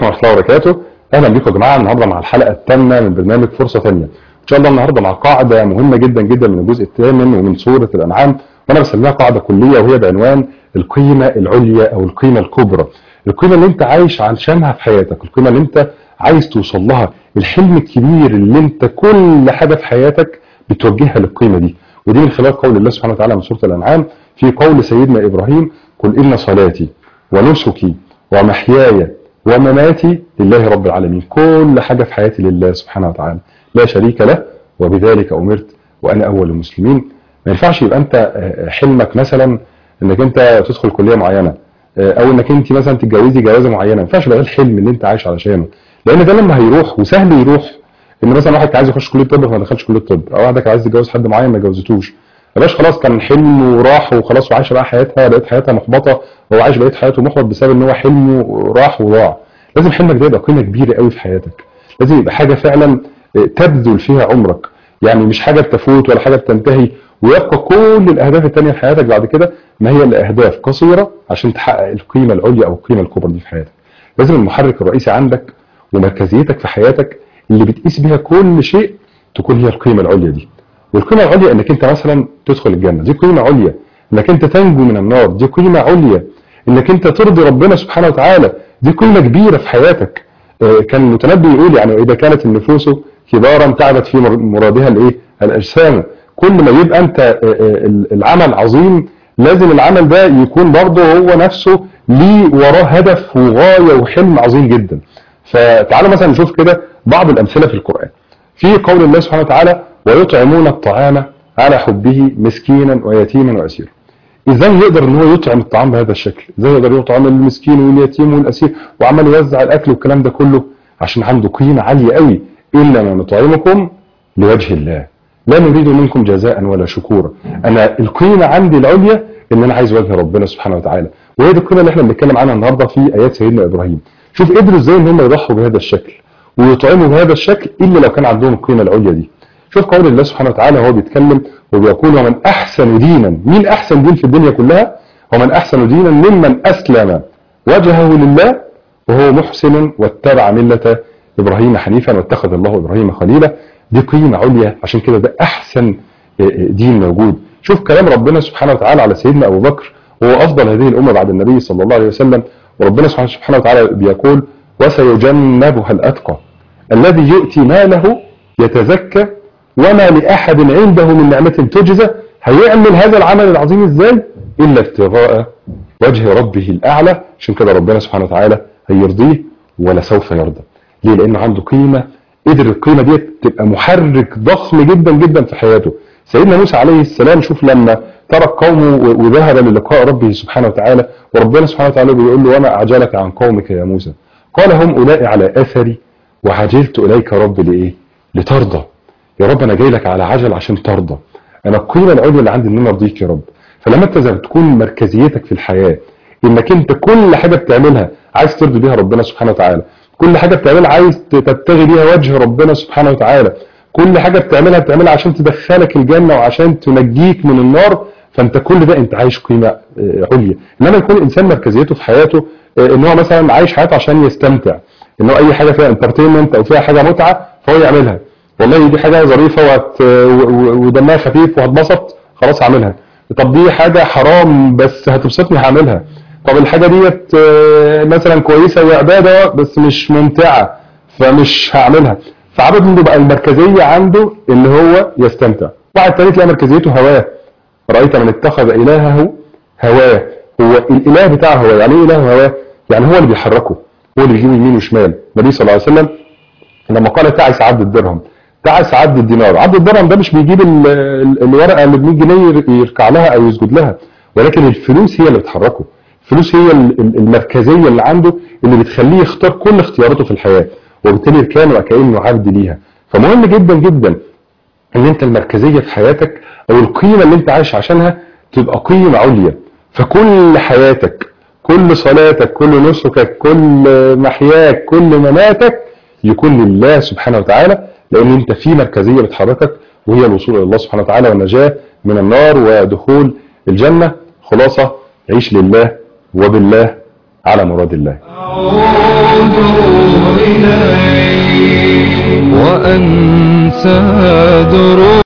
عليكم ورحمه الله وبركاته اهلا بيكم يا جماعه النهارده مع الحلقه الثامنه من برنامج فرصه ثانيه ان شاء الله النهارده مع قاعده مهمه جدا جدا من الجزء الثامن ومن سوره الانعام وانا بسميها قاعده كليه وهي بعنوان القيمه العليا او القيمه الكبرى القيمه اللي انت عايش عشانها في حياتك القيمه اللي انت عايز توصل لها الحلم الكبير اللي انت كل حاجه في حياتك بتوجهها للقيمه دي ودي من خلال قول الله سبحانه وتعالى من سوره الانعام في قول سيدنا ابراهيم قل ان صلاتي ونسكي ومحياي ومماتي لله رب العالمين كل حاجة في حياتي لله سبحانه وتعالى لا شريك له وبذلك أمرت وأنا أول المسلمين ما ينفعش يبقى أنت حلمك مثلا أنك أنت تدخل كلية معينة أو أنك أنت مثلا تتجوزي جوازة معينة ما ينفعش يبقى ده الحلم اللي أنت عايش علشانه لأن ده لما هيروح وسهل يروح ان مثلا واحد كان عايز يخش كليه طب فما دخلش كليه طب او واحد كان عايز يتجوز حد معين ما جوزتوش بلاش خلاص كان حلم وراح وخلاص وعاش بقى حياتها بقت حياتها محبطه هو عايش بقيت حياته محبط بسبب ان هو حلمه راح وضاع لازم حلمك ده يبقى قيمه كبيره قوي في حياتك لازم يبقى حاجه فعلا تبذل فيها عمرك يعني مش حاجه بتفوت ولا حاجه بتنتهي ويبقى كل الاهداف الثانيه في حياتك بعد كده ما هي الاهداف قصيره عشان تحقق القيمه العليا او القيمه الكبرى دي في حياتك لازم المحرك الرئيسي عندك ومركزيتك في حياتك اللي بتقيس بيها كل شيء تكون هي القيمه العليا دي والقيمه العليا انك انت مثلا تدخل الجنه دي قيمه عليا انك انت تنجو من النار دي قيمه عليا انك انت ترضي ربنا سبحانه وتعالى دي قيمه كبيره في حياتك كان المتنبي يقول يعني اذا كانت النفوس كبارا تعبت في مرادها الايه الاجسام كل ما يبقى انت العمل عظيم لازم العمل ده يكون برضه هو نفسه ليه وراه هدف وغايه وحلم عظيم جدا فتعالوا مثلا نشوف كده بعض الامثله في القران في قول الله سبحانه وتعالى ويطعمون الطعام على حبه مسكينا ويتيما واسيرا ازاي يقدر ان هو يطعم الطعام بهذا الشكل ازاي يقدر يطعم المسكين واليتيم والاسير وعمال يوزع الاكل والكلام ده كله عشان عنده قيمه عاليه قوي انما نطعمكم لوجه الله لا نريد منكم جزاء ولا شكورا انا القيمه عندي العليا ان انا عايز وجه ربنا سبحانه وتعالى وهي دي القيمه اللي احنا بنتكلم عنها النهارده في ايات سيدنا ابراهيم شوف قدروا ازاي ان هم يضحوا بهذا الشكل ويطعموا بهذا الشكل الا لو كان عندهم القيمه العليا دي شوف قول الله سبحانه وتعالى وهو بيتكلم وبيقول ومن احسن دينا مين احسن دين في الدنيا كلها ومن احسن دينا ممن اسلم وجهه لله وهو محسن واتبع مله ابراهيم حنيفا واتخذ الله ابراهيم خليلا دي قيمه عليا عشان كده ده احسن دين موجود شوف كلام ربنا سبحانه وتعالى على سيدنا ابو بكر وهو افضل هذه الامه بعد النبي صلى الله عليه وسلم وربنا سبحانه وتعالى بيقول وسيجنبها الاتقى الذي يؤتي ماله يتزكى وما لأحد عنده من نعمة تجزى هيعمل هذا العمل العظيم ازاي إلا ابتغاء وجه ربه الأعلى عشان كده ربنا سبحانه وتعالى هيرضيه ولا سوف يرضى ليه لأنه عنده قيمة قدر القيمة دي تبقى محرك ضخم جدا جدا في حياته سيدنا موسى عليه السلام شوف لما ترك قومه وذهب للقاء ربه سبحانه وتعالى وربنا سبحانه وتعالى بيقول له وما أعجلك عن قومك يا موسى قال هم أولئك على أثري وعجلت إليك رب لإيه لترضى يا رب انا جاي لك على عجل عشان ترضى انا القيمه العليا اللي عندي ان انا ارضيك يا رب فلما انت زي تكون مركزيتك في الحياه انك انت كل حاجه بتعملها عايز ترضي بيها ربنا سبحانه وتعالى كل حاجه بتعملها عايز تبتغي بيها وجه ربنا سبحانه وتعالى كل حاجه بتعملها بتعملها عشان تدخلك الجنه وعشان تنجيك من النار فانت كل ده انت عايش قيمه عليا انما يكون الانسان مركزيته في حياته ان هو مثلا عايش حياته عشان يستمتع ان هو اي حاجه فيها انترتينمنت او فيها حاجه متعه فهو يعملها والله دي حاجه ظريفه وهت... ودمها خفيف وهتبسط خلاص هعملها طب دي حاجه حرام بس هتبسطني هعملها طب الحاجه ديت مثلا كويسه وعباده بس مش ممتعه فمش هعملها فعبد عنده بقى المركزيه عنده ان هو يستمتع واحد تاني تلاقي مركزيته هواه رايت من اتخذ الهه هواه هو الاله بتاعه هو يعني ايه اله هواه يعني هو اللي بيحركه هو اللي بيجيبه يمين وشمال النبي صلى الله عليه وسلم لما قال تعس عبد الدرهم تعس عبد الدينار عبد الدرهم ده مش بيجيب الورقه اللي ب 100 جنيه يركع لها او يسجد لها ولكن الفلوس هي اللي بتحركه الفلوس هي المركزيه اللي عنده اللي بتخليه يختار كل اختياراته في الحياه وبالتالي كان وكانه عبد ليها فمهم جدا جدا ان انت المركزيه في حياتك او القيمه اللي انت عايش عشانها تبقى قيمه عليا فكل حياتك كل صلاتك كل نسكك كل محياك كل مماتك يكون لله سبحانه وتعالى لان انت في مركزيه بتحركك وهي الوصول الى الله سبحانه وتعالى والنجاه من النار ودخول الجنه خلاصه عيش لله وبالله على مراد الله عودوا إليه وأنسى دروب